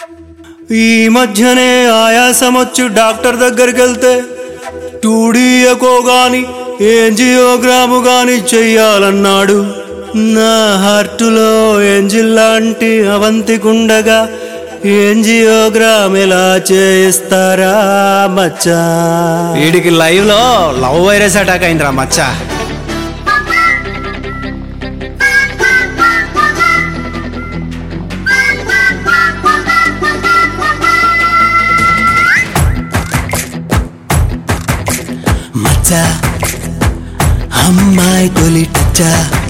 ఈ మధ్యనే ఆయాసమొచ్చి డాక్టర్ దగ్గరికి వెళ్తే టూడీ ఎకో గాని ఏంజియోగ్రాము గాని చెయ్యాలన్నాడు నా హార్టులో ఏంజిల్ లాంటి అవంతికుండగా ఏంజియోగ్రామ్ ఎలా చేయిస్తారా మచ్చా వీడికి లైవ్ లో లవ్ వైరస్ అటాక్ అయిందిరా మచ్చా మచ్చా అమ్మాయి తొలి టచ్చా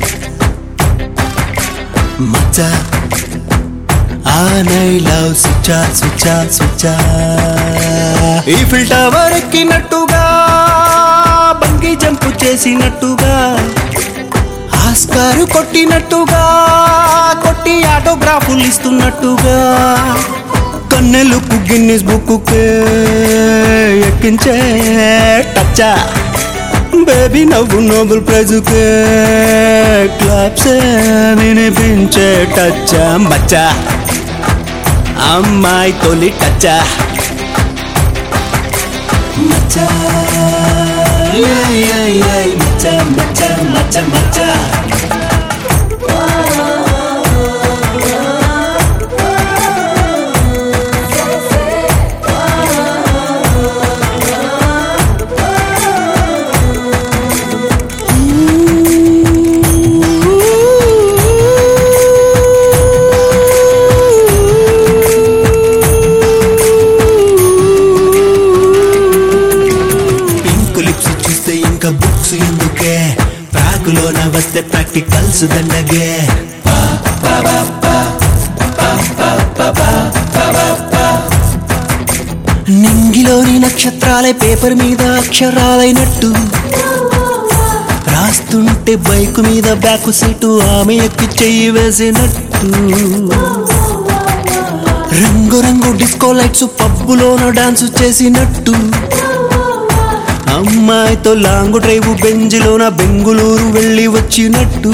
మచ్చా ఆ నై లవ్ సుచా సుచా సుచా ఈ ఫిల్టర్ ఎక్కినట్టుగా బంగి జంపు చేసినట్టుగా ఆస్కారు కొట్టినట్టుగా కొట్టి ఆటోగ్రాఫులు ఇస్తున్నట్టుగా కన్నెలకు గిన్నిస్ బుక్కుకే ఎక్కించే టచ్చా బేబీ నవ్వు నోబెల్ ప్రైజుకే క్లాప్సే వినిపించే టచ్చా మచ్చా అమ్మాయి తొలి టచ్చా మచ్చా యై, యై, యై, మచ్చా మచ్చా మచ్చా మచ్చా పింక్ లిప్స్ చూస్తే ఇంకా బుక్స్ ఎందుకే ప్రాకులోన వస్తే ప్రాక్టికల్స్ దండగే నింగిలోని నక్షత్రాలే పేపర్ మీద అక్షరాలైనట్టు రాస్తుంటే బైక్ మీద బ్యాక్ సీటు ఆమె ఎక్కి చెయ్యి వేసినట్టు రంగు రంగు డిస్కో లైట్స్ పబ్బులోన డాన్స్ చేసినట్టు అమ్మాయితో లాంగ్ డ్రైవ్ బెంజిలోన బెంగుళూరు వెళ్ళి వచ్చినట్టు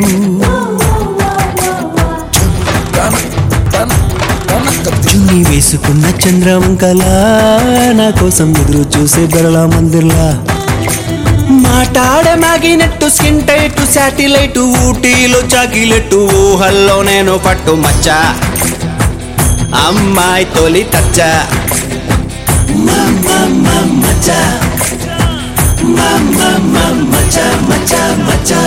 చున్నీ వేసుకున్న చంద్రవంకలా నా కోసం ఎదురు చూసే బిరళ మందిర్లా మాట్లాడే మ్యాగినట్టు స్కిన్ టైట్ శాటిలైట్ ఊటీలో చాకిలెట్టు ఊహల్లో నేను పట్టు మచ్చా అమ్మాయి తొలి తచ్చ మచ్చా మచ్చా మచ్చా మచ్చా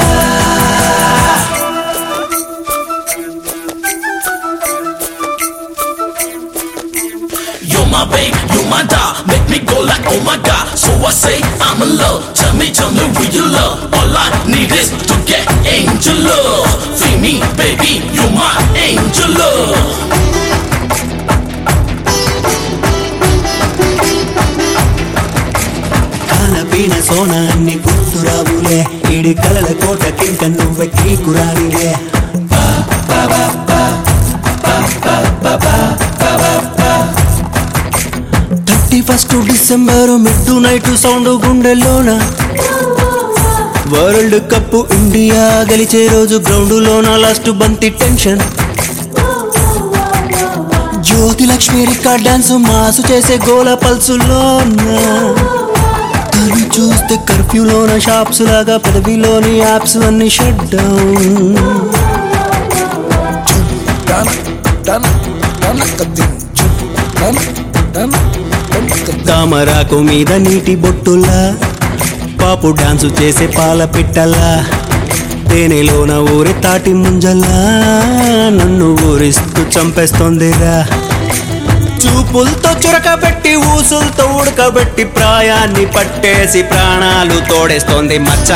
You're my babe, you're my doll, make me go like oh my god. So I say I'm in love. Tell me, tell me who you love. All I need is to get angel love. Feel me, baby, you're my angel love. కాలపీన సోన అన్ని గుర్తురావులే ఈడి కలల కోటకింక నువ్వె కీకురాలివే thirty first December midnight sound గుండెల్లోన world cup India గెలిచే రోజు గ్రౌండ్ లాస్ట్ బంతి tension Jyothi Lakshmi record dance mass చేసే గోల పల్సులోన తను చూస్తే కర్ఫ్యూలోన షాప్స్ లాగా పెదవిలోని యాప్స్ అన్ని షట్ డౌన్ తామరాకు మీద నీటి బొట్టులా పాపు డాన్సు చేసే పాల పిట్టలా తేనెలోన ఊరి తాటి ముంజలా నన్ను ఊరిస్తూ చంపేస్తోందిరా చూపులతో చురకబెట్టి ఊసులతో ఉడకబెట్టి ప్రాయాన్ని పట్టేసి ప్రాణాలు తోడేస్తోంది మచ్చ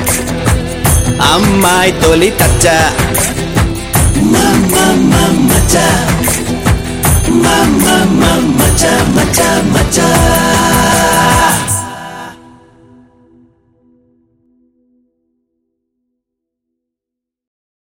అమ్మాయి తొలి తచ్చ మచ్చ మచ్చ మచ్చ మచ్చ